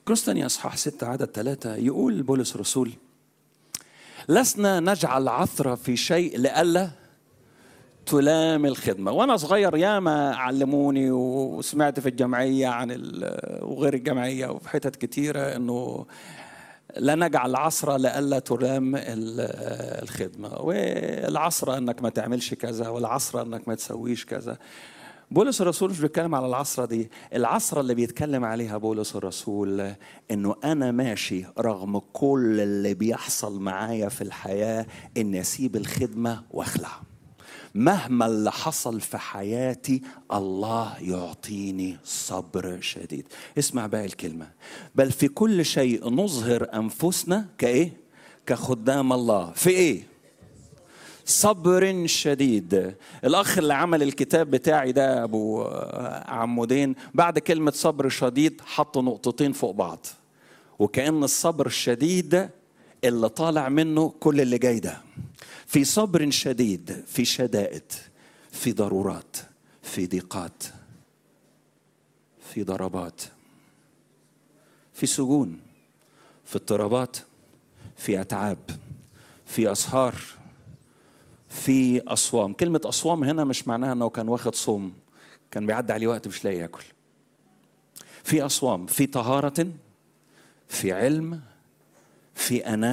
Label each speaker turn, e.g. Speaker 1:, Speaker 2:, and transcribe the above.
Speaker 1: كروس تاني اصحاح ستة عدد ثلاثة يقول بولس الرسول لسنا نجعل عثرة في شيء لئلا تلام الخدمة وأنا صغير ياما علموني وسمعت في الجمعية عن وغير الجمعية وفي حتت كتيرة أنه لا نجعل عصرة لئلا تلام الخدمة والعصرة أنك ما تعملش كذا والعصرة أنك ما تسويش كذا بولس الرسول مش بيتكلم على العصرة دي العصرة اللي بيتكلم عليها بولس الرسول انه انا ماشي رغم كل اللي بيحصل معايا في الحياة اني اسيب الخدمة واخلع مهما اللي حصل في حياتي الله يعطيني صبر شديد اسمع بقى الكلمة بل في كل شيء نظهر أنفسنا كإيه كخدام الله في إيه صبر شديد الاخ اللي عمل الكتاب بتاعي ده ابو عمودين بعد كلمه صبر شديد حط نقطتين فوق بعض وكان الصبر الشديد اللي طالع منه كل اللي جاي ده في صبر شديد في شدائد في ضرورات في ضيقات في ضربات في سجون في اضطرابات في اتعاب في اسهار في أصوام كلمة أصوام هنا مش معناها أنه كان واخد صوم كان بيعدي عليه وقت مش لاقي ياكل في أصوام في طهارة في علم في أنا